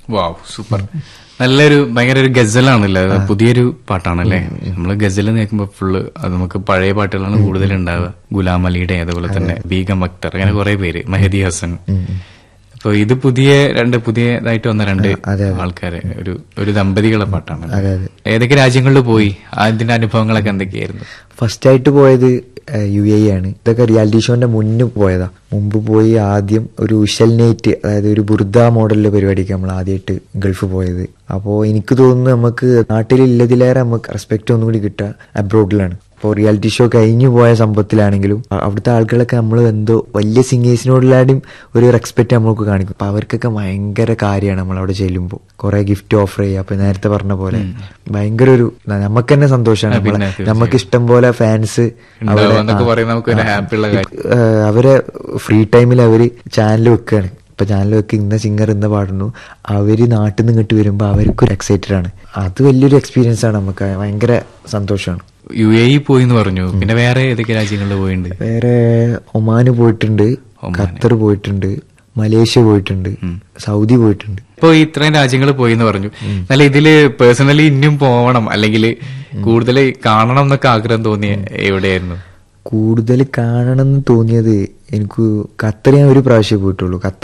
Wow super നല്ലൊരു ഭയങ്കര ഒരു ഗസലാണല്ലേ അത് പുതിയൊരു പാട്ടാണല്ലേ നമ്മള് ഗസൽ കേൾക്കുമ്പോ ഫുള്ള് അത് നമുക്ക് പഴയ പാട്ടുകളാണ് കൂടുതൽ ഉണ്ടാവുക ഗുലാം അലിയുടെ അതുപോലെ തന്നെ ബീഗം അക്തർ അങ്ങനെ കുറെ പേര് മെഹദി ഹസൻ അപ്പൊ ഇത് പുതിയ രണ്ട് പുതിയതായിട്ട് വന്ന രണ്ട് ആൾക്കാര് ഒരു ഒരു ദമ്പതികളുടെ പാട്ടാണ് അതെ അതെ ഏതൊക്കെ രാജ്യങ്ങളിൽ പോയി അതിന്റെ അനുഭവങ്ങളൊക്കെ എന്തൊക്കെയായിരുന്നു ഫസ്റ്റ് ആയിട്ട് പോയത് യു എ ആണ് ഇതൊക്കെ റിയാലിറ്റി ഷോന്റെ മുന്നേ പോയതാ മുമ്പ് പോയി ആദ്യം ഒരു ഉഷൽ നൈറ്റ് അതായത് ഒരു ബുർദ മോഡലിലെ പരിപാടിക്ക് നമ്മൾ ആദ്യമായിട്ട് ഗൾഫ് പോയത് അപ്പോൾ എനിക്ക് തോന്നുന്നു നമുക്ക് നാട്ടിലില്ലതിലേറെ നമുക്ക് റെസ്പെക്ട് ഒന്നും കൂടി കിട്ടുക അബ്രോഡിലാണ് ഇപ്പോൾ റിയാലിറ്റി ഷോ കഴിഞ്ഞു പോയ സംഭവത്തിലാണെങ്കിലും അ- അവിടുത്തെ ആളുകളൊക്കെ നമ്മൾ എന്തോ വലിയ സിംഗേഴ്സിനോടുള്ളാടും ഒരു റെസ്പെക്ട് നമ്മൾക്ക് കാണിക്കും അപ്പൊ അവർക്കൊക്കെ ഭയങ്കര കാര്യമാണ് നമ്മൾ അവിടെ ചെല്ലുമ്പോൾ കുറെ ഗിഫ്റ്റ് ഓഫർ ചെയ്യുക അപ്പൊ നേരത്തെ പറഞ്ഞ പോലെ ഭയങ്കര ഒരു നമുക്ക് തന്നെ സന്തോഷമാണ് പിന്നെ നമ്മളെ തീർച്ചയായും. നമുക്ക് ഇഷ്ടം പോലെ ഫാൻസ് ഉണ്ടാവുക എന്നൊക്കെ പറയുന്നത് നമുക്ക് ഒരു happy ഉള്ള കാര്യം. അവരെ ഫ്രീ ടൈമിൽ അവര് ചാനൽ വെക്കുകയാണ് ഇപ്പൊ ചാനൽ വെക്ക് ഇന്ന സിംഗർ ഇന്ന പാടുന്നു അവര് നാട്ടിൽ നിന്ന് ഇങ്ങോട്ട് വരുമ്പോ അവർക്കൊരു എക്സൈറ്റഡ് ആണ് അത് വലിയൊരു എക്സ്പീരിയൻസ് ആണ് നമുക്ക് ഭയങ്കര സന്തോഷമാണ് യു എ ഇ പോയി എന്ന് പറഞ്ഞു പിന്നെ വേറെ ഏതൊക്കെ രാജ്യങ്ങളിൽ പോയിട്ടുണ്ട് വേറെ ഒമാന് പോയിട്ടുണ്ട് ഖത്തർ പോയിട്ടുണ്ട് മലേഷ്യ പോയിട്ടുണ്ട് സൗദി പോയിട്ടുണ്ട് ഇപ്പൊ ഇത്രയും രാജ്യങ്ങൾ പോയി എന്ന് പറഞ്ഞു എന്നാൽ ഇതില് പേഴ്സണലി ഇനിയും പോകണം അല്ലെങ്കിൽ കൂടുതൽ കാണണം എന്നൊക്കെ ആഗ്രഹം തോന്നിയ എവിടെയായിരുന്നു കൂടുതൽ കാണണം എന്ന് തോന്നിയത് എനിക്ക് ഖത്തർ ഞാൻ ഒരു പ്രാവശ്യമേ പോയിട്ടുള്ളൂ ഖത്തർ